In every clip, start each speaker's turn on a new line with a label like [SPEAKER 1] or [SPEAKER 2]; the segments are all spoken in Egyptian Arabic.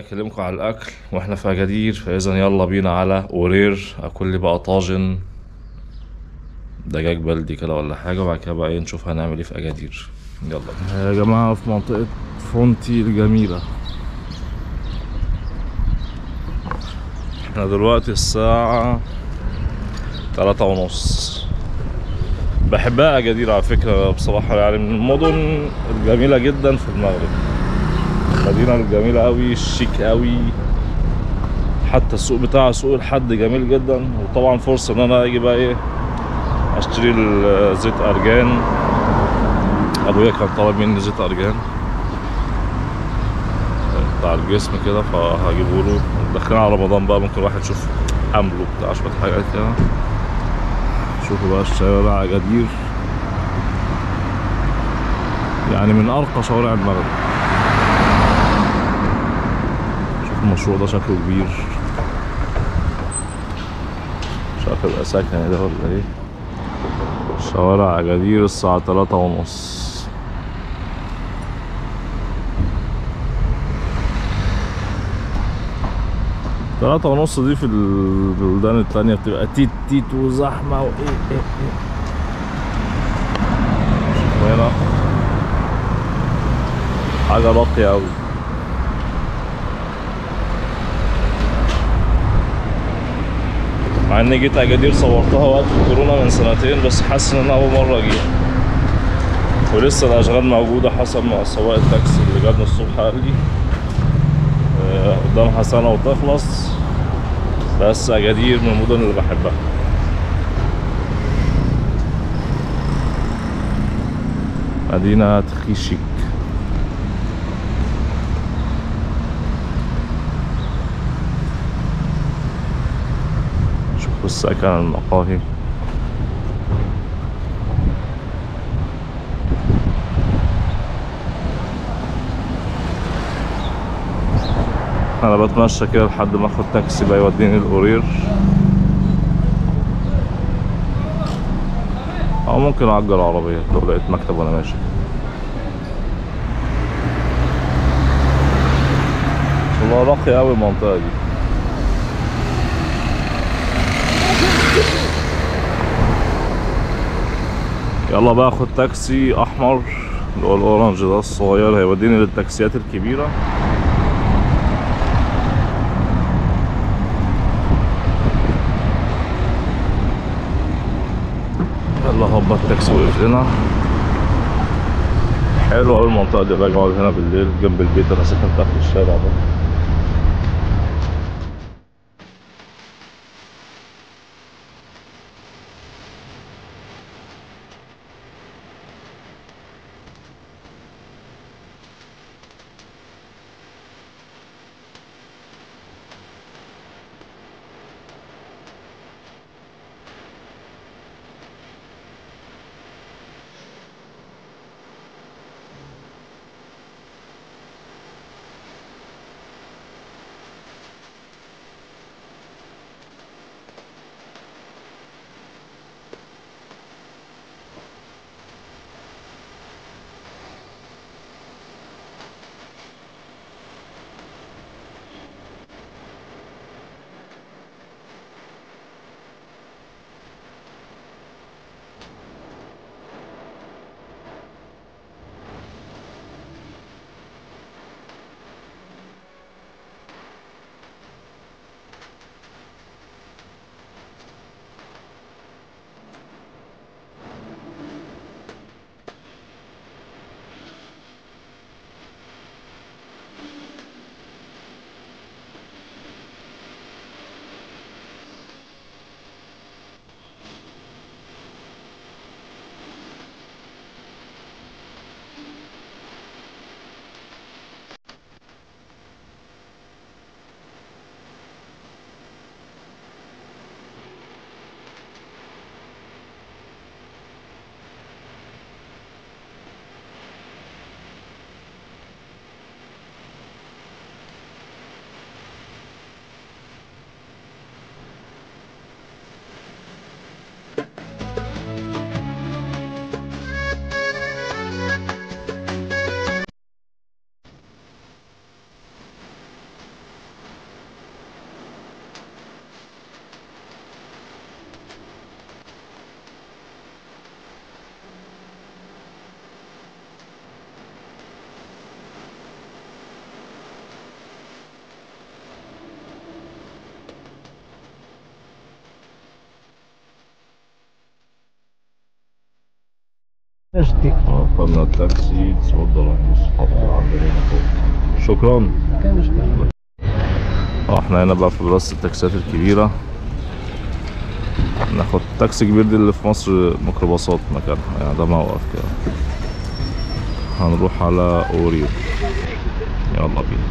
[SPEAKER 1] اكلمكم على الاكل واحنا في اجادير فاذا يلا بينا على اورير اكل لي بقى طاجن دجاج بلدي كده ولا حاجه وبعد كده بقى ايه نشوف هنعمل ايه في اجادير يلا يا جماعه في منطقه فونتي الجميله احنا دلوقتي الساعه تلاتة ونص بحبها اجادير على فكره بصراحه يعني من المدن الجميله جدا في المغرب المدينة الجميلة أوي الشيك أوي حتى السوق بتاعها سوق الحد جميل جدا وطبعا فرصة إن أنا أجي بقى إيه أشتري ال- زيت أرجان أبويا كان طالب مني زيت أرجان بتاع الجسم كده فهجيبه له داخلين على رمضان بقى ممكن الواحد يشوف حمله بتاع شوية حاجات كده شوفوا بقى الشوارع أجادير يعني من أرقى شوارع المغرب شوف المشروع ده شكله كبير مش عارف يبقى سكن ده ولا ايه شوارع أجادير الساعة تلاتة ونص تلاتة ونص دي في البلدان التانية بتبقى تيت تيت وزحمة وايه ايه ايه شوف هنا حاجة راقية أوي مع اني جيت اجادير صورتها وقت الكورونا من سنتين بس حاسس ان انا اول مره اجي ولسه الاشغال موجوده حسب ما سواق التاكسي اللي جابني الصبح قال لي آه، قدامها سنه وتخلص بس اجادير من المدن اللي بحبها مدينة تخيشيك شوفوا السكن المقاهي انا بتمشى كده لحد ما اخد تاكسي بقى يوديني القرير او ممكن اجر عربية لو لقيت مكتب وانا ماشي والله راقية اوي المنطقة دي يلا بقى اخد تاكسي احمر اللي هو الاورنج ده الصغير هيوديني للتاكسيات الكبيرة يلا هوبا التاكسي وقف لنا حلو اوي المنطقة دي باجي اقعد هنا بالليل جنب البيت انا ساكن تحت الشارع ده
[SPEAKER 2] اشتي
[SPEAKER 1] وصلنا التاكسي تفضل عند اصحابنا عندنا هنا فوق شكرا
[SPEAKER 2] كان مشكلة
[SPEAKER 1] اه احنا هنا بقى في بلاصة التاكسيات الكبيرة ناخد تاكسي كبير دي اللي في مصر ميكروباصات مكانها يعني ده موقف كده هنروح على اوريو يلا بينا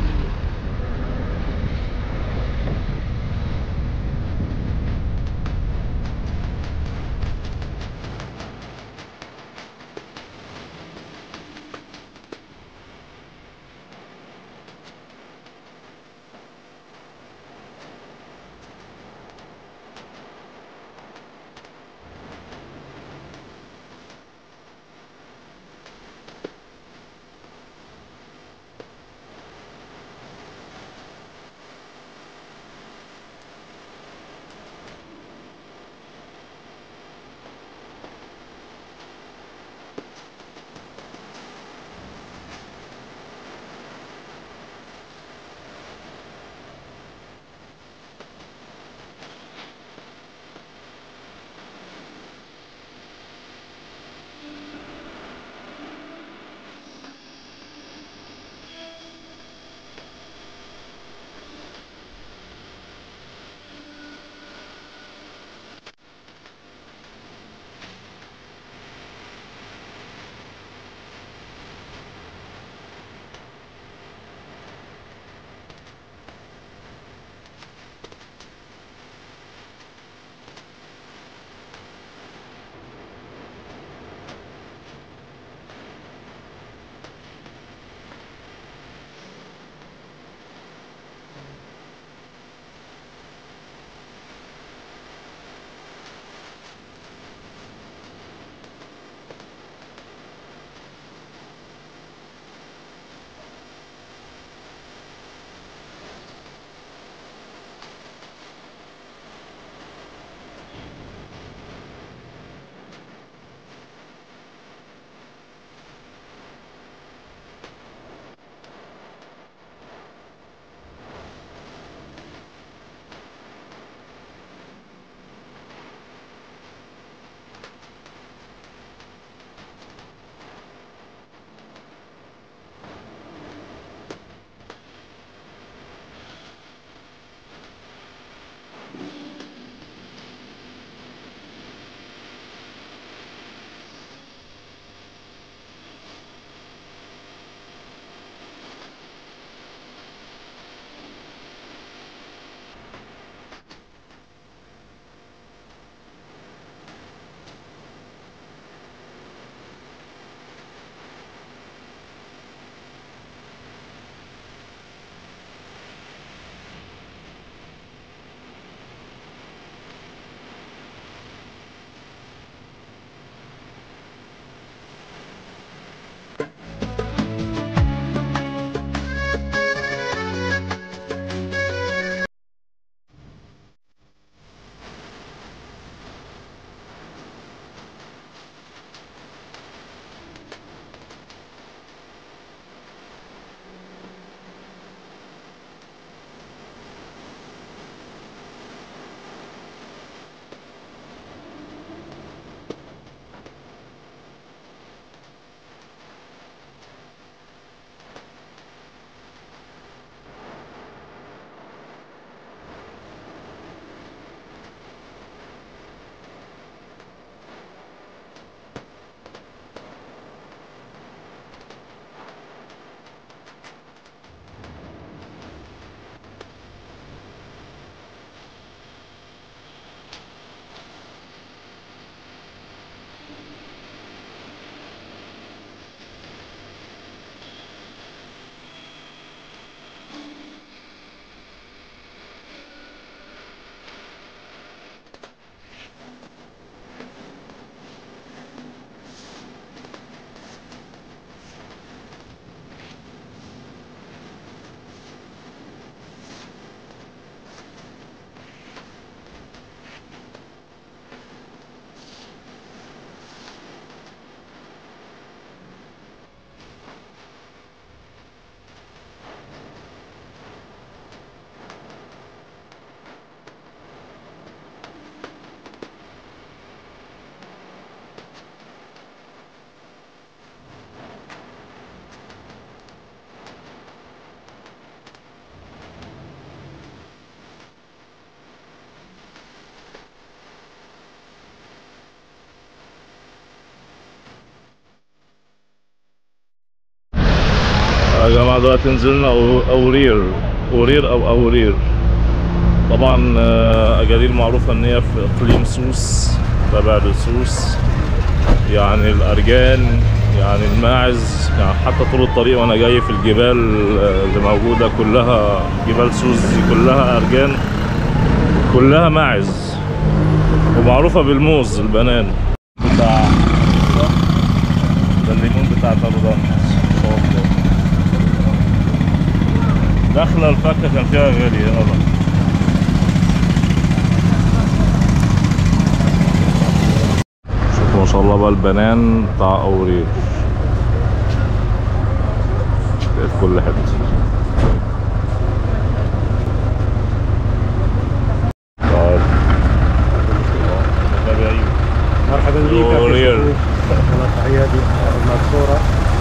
[SPEAKER 1] دلوقتي نزلنا أو- أورير أورير أو أورير طبعا آه، أجاليل معروفة إن هي في إقليم سوس تابع لسوس يعني الأرجان يعني الماعز يعني حتى طول الطريق وأنا جاي في الجبال آه، اللي موجودة كلها جبال سوس دي كلها أرجان كلها ماعز ومعروفة بالموز البنان بتاع ده الليمون بتاع تابودان ما شاء الله داخلة الفاكهة كان فيها غالي هنا بقى شوف ما شاء الله بقى البنان بتاع أورير تلاقيه في كل حتة تعال ده بعيد.
[SPEAKER 2] مرحبا بك
[SPEAKER 1] أورير.
[SPEAKER 2] والله تحياتي المنصورة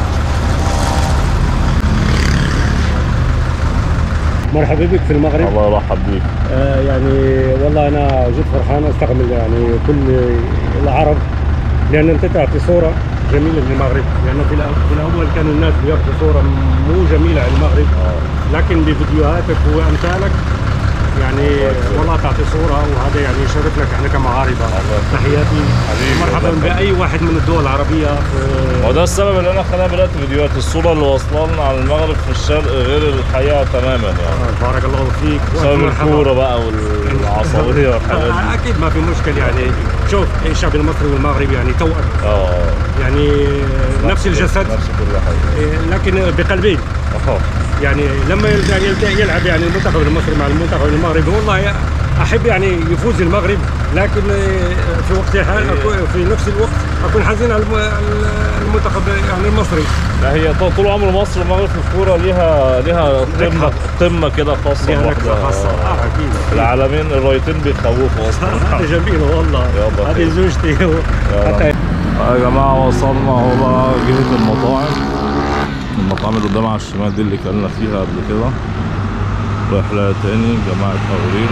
[SPEAKER 2] مرحبا بك في المغرب
[SPEAKER 1] الله يرحب بيك
[SPEAKER 2] آه يعني والله انا جد فرحان استقبل يعني كل العرب لان انت تعطي صوره جميله للمغرب لانه في الأول, في الاول كانوا الناس بياخذوا صوره مو جميله عن المغرب لكن بفيديوهاتك وامثالك يعني والله تعطي صوره وهذا يعني يشرف لك احنا كمغاربه تحياتي
[SPEAKER 1] حبيبي،
[SPEAKER 2] مرحبا
[SPEAKER 1] الله يخليك.
[SPEAKER 2] باي واحد من الدول العربيه في
[SPEAKER 1] وده السبب اللي انا خلاني بدات فيديوهات الصوره اللي واصله لنا عن المغرب في الشرق غير الحقيقه تماما يعني
[SPEAKER 2] آه، بارك الله فيك
[SPEAKER 1] بسبب
[SPEAKER 2] مرحبا.
[SPEAKER 1] الكوره بقى والعصبيه والحاجات
[SPEAKER 2] آه،
[SPEAKER 1] دي
[SPEAKER 2] اكيد ما في مشكل يعني شوف الشعب المصري والمغربي يعني توأم
[SPEAKER 1] اه
[SPEAKER 2] يعني نفس الجسد
[SPEAKER 1] نفس كل حاجه
[SPEAKER 2] إيه، لكن بقلبين
[SPEAKER 1] اه
[SPEAKER 2] يعني لما يلعب يلعب يعني المنتخب المصري مع المنتخب المغربي والله احب يعني يفوز المغرب لكن إيه، في وقت الحال أكون- في نفس الوقت اكون حزين على الم- المنتخب يعني المصري
[SPEAKER 1] لا هي طول- طول عمر مصر والمغرب في الكوره ليها ليها قمه قمه كده خاصه
[SPEAKER 2] لها نكهه
[SPEAKER 1] لوحدها.
[SPEAKER 2] خاصه اه اكيد
[SPEAKER 1] العالمين الرايتين بيخوفوا اصلا
[SPEAKER 2] هذا جميل والله
[SPEAKER 1] يلا
[SPEAKER 2] هذه
[SPEAKER 1] خير.
[SPEAKER 2] زوجتي
[SPEAKER 1] يلا.
[SPEAKER 2] حتى
[SPEAKER 1] يا جماعة وصلنا اهو بقى جهة المطاعم المطاعم اللي قدام على الشمال دي اللي كلنا فيها قبل كده رايح لها تاني جماعة أورير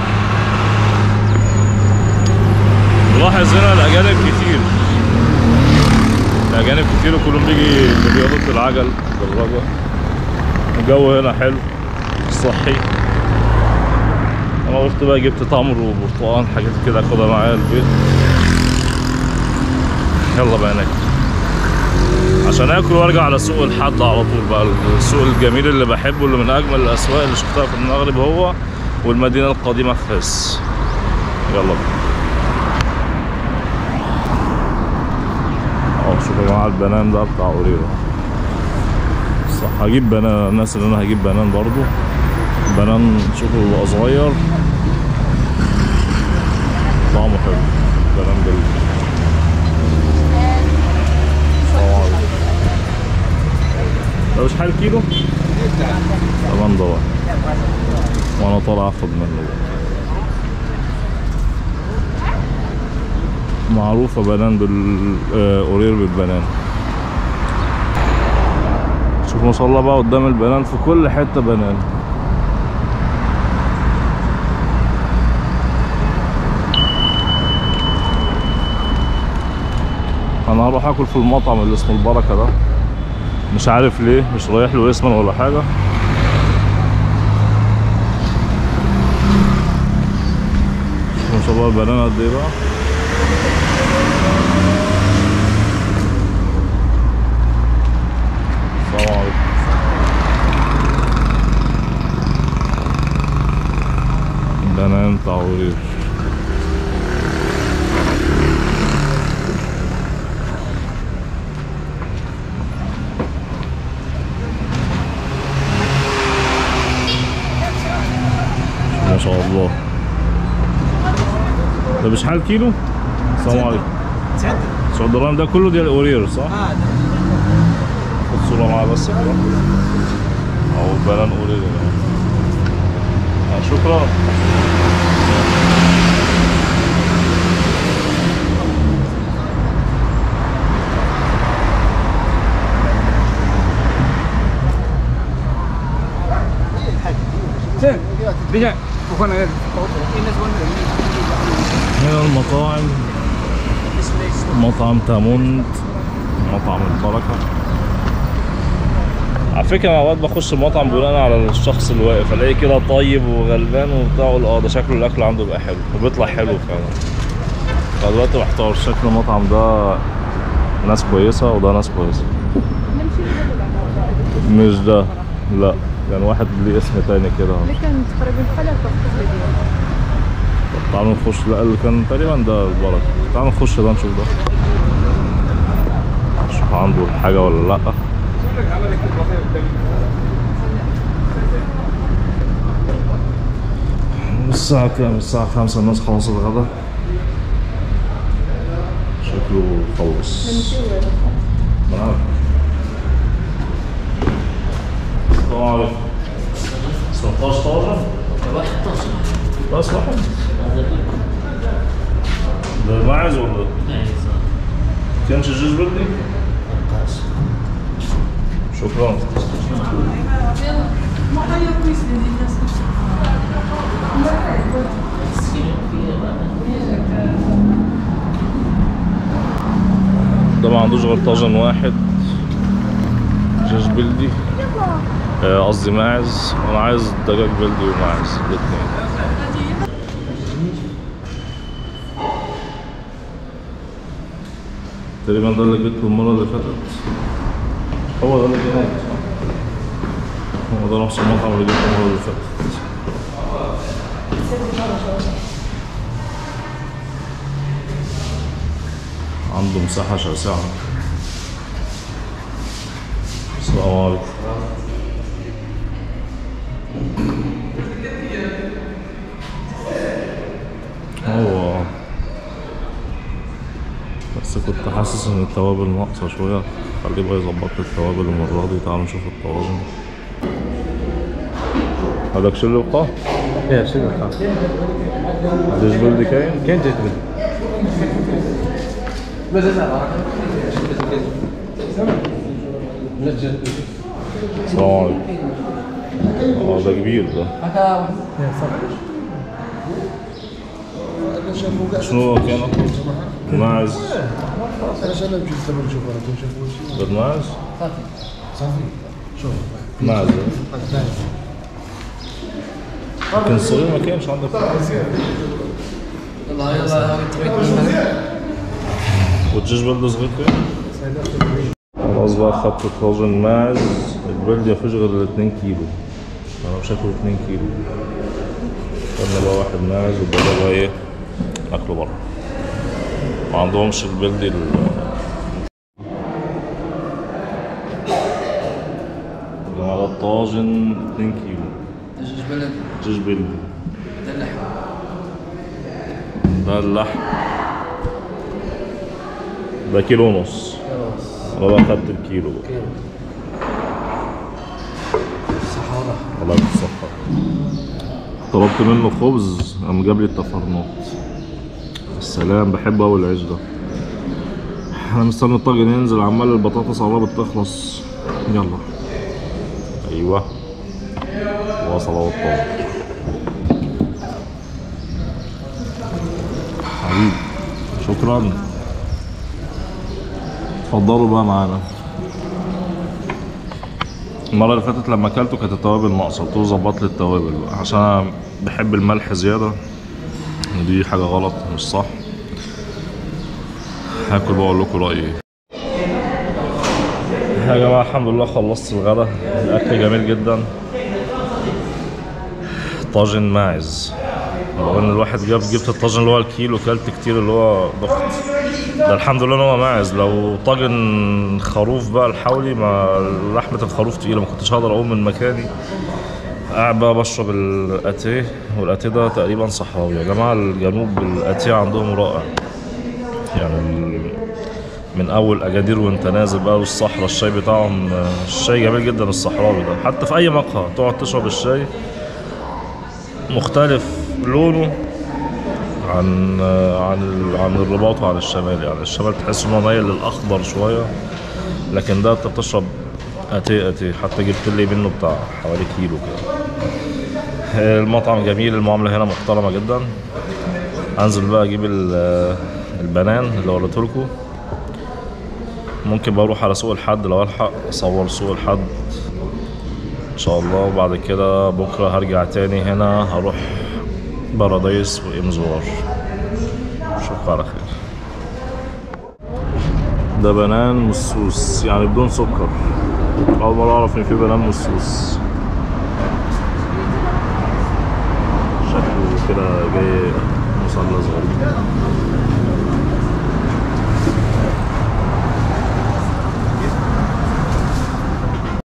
[SPEAKER 1] نلاحظ هنا الأجانب كتير الأجانب كتير وكلهم بيجي برياضة العجل دراجة الجو هنا حلو صحي أنا قلت بقى جبت تمر وبرتقال حاجات كده أخدها معايا البيت يلا بقى ناكل عشان اكل وارجع على سوق الحد على طول بقى السوق الجميل اللي بحبه اللي من اجمل الاسواق اللي شفتها في المغرب هو والمدينه القديمه في فاس يلا بينا اه شوفوا يا جماعه البنان ده بتاع اوريرا صح هجيب بنان الناس اللي انا هجيب بنان برضو بنان شوفوا بيبقى صغير طعمه حلو بنان جميل ده مش حال كيلو؟ تمام دولار وانا طالع اخد منه بقى. معروفة بنان بال آه، أورير بالبنان شوف ما شاء الله بقى قدام البنان في كل حتة بنان انا هروح اكل في المطعم اللي اسمه البركة ده مش عارف ليه مش رايح له اسما ولا حاجة ما شاء الله البنانة قد ايه بقى السلام عليكم بنان تعوير ما شاء الله ده مش حال كيلو السلام عليكم سعود درهم ده كله ديال اورير صح؟ اه خد صورة معاه بس كده اهو بنان اورير يا جماعة. آه، شكرا هنا المطاعم مطعم تاموند مطعم البركة على فكره انا اوقات بخش المطعم بناء على الشخص اللي واقف الاقيه كده طيب وغلبان وبتاع اقول اه ده شكله الاكل عنده بيبقى حلو وبيطلع حلو فعلا فدلوقتي محتار شكل المطعم ده ناس كويسه وده ناس كويسه مش ده لا يعني واحد ليه اسم تاني كده
[SPEAKER 3] لكن تقريبا بحال هكا في الطفل ديالو
[SPEAKER 1] طب تعالوا نخش لا اللي كان تقريبا ده البركه تعالوا نخش ده نشوف ده نشوف عنده الحاجه ولا لا الساعة كام؟ الساعة خمسة الناس خلصت الغدا شكله خلص ما عارف. السلام عليكم 16 طاجن بس واحد ده معز ولا كانش الجيش بلدي؟ شكرا ده ما عندوش غير طاجن واحد جيش بلدي آه، قصدي ماعز وانا عايز دجاج بلدي وماعز الاثنين تقريبا ده اللي جبته المرة اللي فاتت هو ده اللي جبته هو ده نفس المطعم اللي جبته المرة اللي فاتت عنده مساحة شاسعة السلام عليكم هو بس كنت حاسس ان التوابل ناقصة شوية خليه بقى يظبط لي التوابل المرة دي تعالوا نشوف الطواجن هذاك شو اللي بقى؟
[SPEAKER 2] ايه شنو الخاص؟
[SPEAKER 1] ليش بلدي كاين؟
[SPEAKER 2] كاين جيت بلدي
[SPEAKER 1] السلام عليكم اه ده كبير ده شنو كان ماعز
[SPEAKER 4] علاش انا بجيت دابا نشوف راه نشوفوا
[SPEAKER 1] غير ماعز
[SPEAKER 4] صافي شوف
[SPEAKER 1] ماعز لكن الصغير ما كانش عندك
[SPEAKER 5] والله يلا تبيت
[SPEAKER 1] والدجاج بلدي صغير كان خلاص بقى خدت طاجن ماعز البلدي مفيش غير الاتنين كيلو انا بشكله اتنين كيلو خدنا بقى واحد ماعز والباقي بقى ايه ناكله بره ما عندهمش البلدي ال على الطاجن اتنين كيلو
[SPEAKER 5] دجاج بلد
[SPEAKER 1] دجاج بلدي
[SPEAKER 5] ده اللحم
[SPEAKER 1] ده اللحم ده كيلو ونص انا بقى خدت الكيلو بقى
[SPEAKER 5] صحارى
[SPEAKER 1] الله يصحى طلبت منه خبز قام جاب لي التفرنات السلام بحب اوي العيش ده انا مستني الطاجن ينزل عمال البطاطس قربت تخلص يلا ايوه وصل اهو الطاجن حبيبي شكرا اتفضلوا بقى معانا المرة اللي فاتت لما اكلته كانت التوابل ناقصة قلت له ظبط لي التوابل بقى عشان انا بحب الملح زيادة ودي حاجة غلط مش صح هاكل بقى اقول لكم رأيي ايه يا جماعة الحمد لله خلصت الغدا الأكل جميل جدا طاجن ماعز لو ان الواحد جاب جبت الطاجن اللي هو الكيلو كلت كتير اللي هو ضغط ده الحمد لله ان هو ماعز لو طاجن خروف بقى الحولي ما لحمة الخروف تقيلة ما كنتش هقدر اقوم من مكاني قاعد بقى بشرب الاتيه والاتيه ده تقريبا صحراوي يا جماعة الجنوب الاتيه عندهم رائع يعني ال- من اول اجادير وانت نازل بقى والصحراء الشاي بتاعهم آه، الشاي جميل جدا الصحراوي ده حتى في اي مقهى تقعد تشرب الشاي مختلف لونه عن عن ال- عن الرباط وعن الشمال يعني الشمال تحس ان هو مايل للاخضر شويه لكن ده انت بتشرب اتي اتي حتى جبت لي منه بتاع حوالي كيلو كده المطعم جميل المعامله هنا محترمه جدا انزل بقى اجيب ال- البنان اللي وريته لكم ممكن بروح على سوق الحد لو الحق اصور سوق الحد ان شاء الله وبعد كده بكره هرجع تاني هنا هروح بارادايس وام زوار اشوفكم على خير ده بنان مسوس يعني بدون سكر اول مره اعرف ان في بنان مسوس شكله كده جاي مثلث غريب